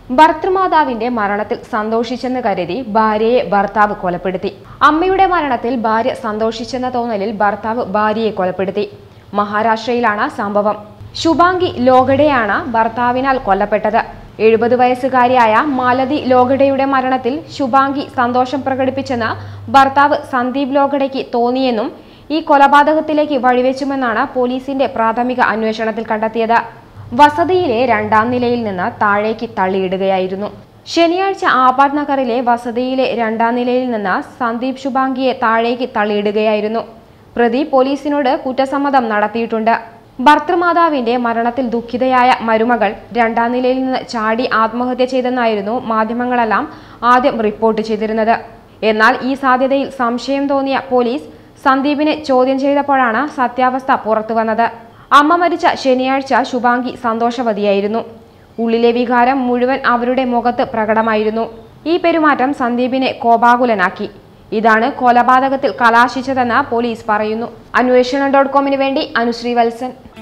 ഭർത്തൃമാതാവിന്റെ മരണത്തിൽ സന്തോഷിച്ചെന്ന് കരുതി ഭാര്യയെ ഭർത്താവ് കൊലപ്പെടുത്തി അമ്മയുടെ മരണത്തിൽ ഭാര്യ സന്തോഷിച്ചെന്ന തോന്നലിൽ ഭർത്താവ് ഭാര്യയെ കൊലപ്പെടുത്തി മഹാരാഷ്ട്രയിലാണ് സംഭവം ശുഭാംഗി ലോഗഡെയാണ് ഭർത്താവിനാൽ കൊല്ലപ്പെട്ടത് എഴുപത് വയസ്സുകാരിയായ മാലതി ലോഗഡയുടെ മരണത്തിൽ ശുഭാംഗി സന്തോഷം പ്രകടിപ്പിച്ചെന്ന് ഭർത്താവ് സന്ദീപ് ലോഗഡയ്ക്ക് തോന്നിയെന്നും ഈ കൊലപാതകത്തിലേക്ക് വഴിവെച്ചുമെന്നാണ് പോലീസിന്റെ പ്രാഥമിക അന്വേഷണത്തിൽ കണ്ടെത്തിയത് വസതിയിലെ രണ്ടാം നിലയിൽ നിന്ന് താഴേക്ക് തള്ളിയിടുകയായിരുന്നു ശനിയാഴ്ച ആബാദ് നഗറിലെ വസതിയിലെ രണ്ടാം നിലയിൽ നിന്ന് സന്ദീപ് ശുഭാംഗിയെ താഴേക്ക് തള്ളിയിടുകയായിരുന്നു പ്രതി പോലീസിനോട് കുറ്റസമ്മതം നടത്തിയിട്ടുണ്ട് ഭർത്തൃമാതാവിന്റെ മരണത്തിൽ ദുഃഖിതയായ മരുമകൾ രണ്ടാം നിലയിൽ നിന്ന് ചാടി ആത്മഹത്യ ചെയ്തെന്നായിരുന്നു മാധ്യമങ്ങളെല്ലാം ആദ്യം റിപ്പോർട്ട് ചെയ്തിരുന്നത് എന്നാൽ ഈ സാധ്യതയിൽ സംശയം തോന്നിയ പോലീസ് സന്ദീപിനെ ചോദ്യം ചെയ്തപ്പോഴാണ് സത്യാവസ്ഥ പുറത്തുവന്നത് അമ്മ മരിച്ച ശനിയാഴ്ച ശുഭാംഗി സന്തോഷവതിയായിരുന്നു ഉള്ളിലെ വികാരം മുഴുവൻ അവരുടെ മുഖത്ത് പ്രകടമായിരുന്നു ഈ പെരുമാറ്റം സന്ദീപിനെ കോപാകുലനാക്കി ഇതാണ് കൊലപാതകത്തിൽ കലാശിച്ചതെന്ന് പോലീസ് പറയുന്നു അന്വേഷണം ഡോട്ട് കോമിന് വേണ്ടി അനുശ്രീ വത്സൻ